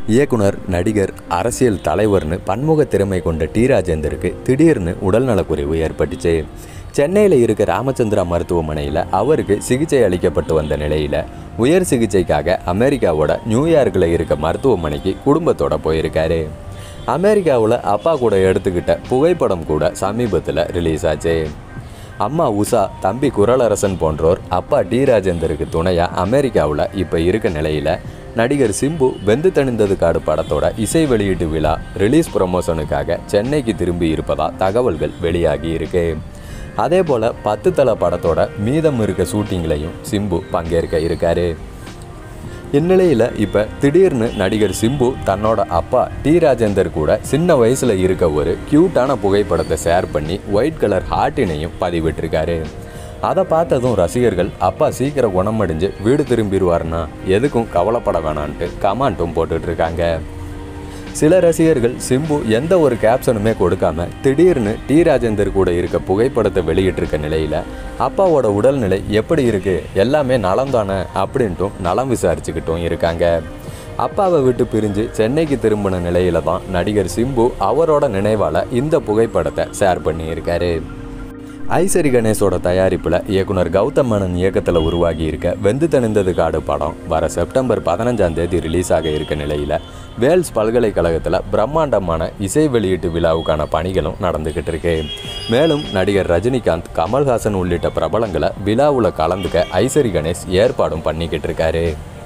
இயக்குனர் நடிகர் அரசியல் தலைவர்னு பன்முக திறமை கொண்ட டி ராஜேந்தருக்கு திடீர்னு உடல்நலக்குறைவு ஏற்பட்டுச்சு சென்னையில் இருக்க ராமச்சந்திரா மருத்துவமனையில் அவருக்கு சிகிச்சை அளிக்கப்பட்டு வந்த நிலையில் உயர் சிகிச்சைக்காக அமெரிக்காவோட நியூயார்க்கில் இருக்க மருத்துவமனைக்கு குடும்பத்தோட போயிருக்காரு அமெரிக்காவில் அப்பா கூட எடுத்துக்கிட்ட புகைப்படம் கூட சமீபத்தில் ரிலீஸ் ஆச்சு அம்மா உஷா தம்பி குரலரசன் போன்றோர் அப்பா டி ராஜேந்தருக்கு துணையாக அமெரிக்காவில் இப்போ இருக்க நிலையில் நடிகர் சிம்பு வெந்து தணிந்தது காடு படத்தோட இசை வெளியீட்டு விழா ரிலீஸ் ப்ரமோஷனுக்காக சென்னைக்கு திரும்பி இருப்பதா தகவல்கள் வெளியாகி இருக்கு அதே போல் பத்து தல படத்தோட மீதம் இருக்க ஷூட்டிங்லையும் சிம்பு பங்கேற்க இருக்காரு இந்நிலையில் இப்போ திடீர்னு நடிகர் சிம்பு தன்னோட அப்பா டி ராஜேந்தர் கூட சின்ன வயசில் இருக்க ஒரு க்யூட்டான புகைப்படத்தை ஷேர் பண்ணி ஒயிட் கலர் ஹார்ட்டினையும் பதிவிட்டிருக்காரு அதை பார்த்ததும் ரசிகர்கள் அப்பா சீக்கிரம் குணமடைஞ்சு வீடு திரும்பிடுவார்னா எதுக்கும் கவலைப்பட வேணான்ட்டு கமாண்டும் போட்டுட்டு இருக்காங்க சில ரசிகர்கள் சிம்பு எந்த ஒரு கேப்ஷனுமே கொடுக்காம திடீர்னு டி ராஜேந்தர் கூட இருக்க புகைப்படத்தை வெளியிட்டிருக்க நிலையில அப்பாவோட உடல்நிலை எப்படி இருக்கு எல்லாமே நலம் தானே அப்படின்ட்டும் நலம் விசாரிச்சுக்கிட்டும் இருக்காங்க அப்பாவை விட்டு பிரிஞ்சு சென்னைக்கு திரும்பின நிலையில தான் நடிகர் சிம்பு அவரோட நினைவால இந்த புகைப்படத்தை ஷேர் பண்ணியிருக்காரு ஐசரி கணேஷோட தயாரிப்பில் இயக்குனர் கௌதம் மேனன் இயக்கத்தில் உருவாகி இருக்க வெந்து தணிந்தது காடு படம் வர செப்டம்பர் பதினஞ்சாம் தேதி ரிலீஸ் ஆக இருக்க நிலையில் வேல்ஸ் பல்கலைக்கழகத்தில் பிரம்மாண்டமான இசை வெளியீட்டு விழாவுக்கான பணிகளும் நடந்துக்கிட்டு இருக்கு மேலும் நடிகர் ரஜினிகாந்த் கமல்ஹாசன் உள்ளிட்ட பிரபலங்களை விழாவில் கலந்துக்க ஐசரி கணேஷ் ஏற்பாடும் பண்ணிக்கிட்டு இருக்காரு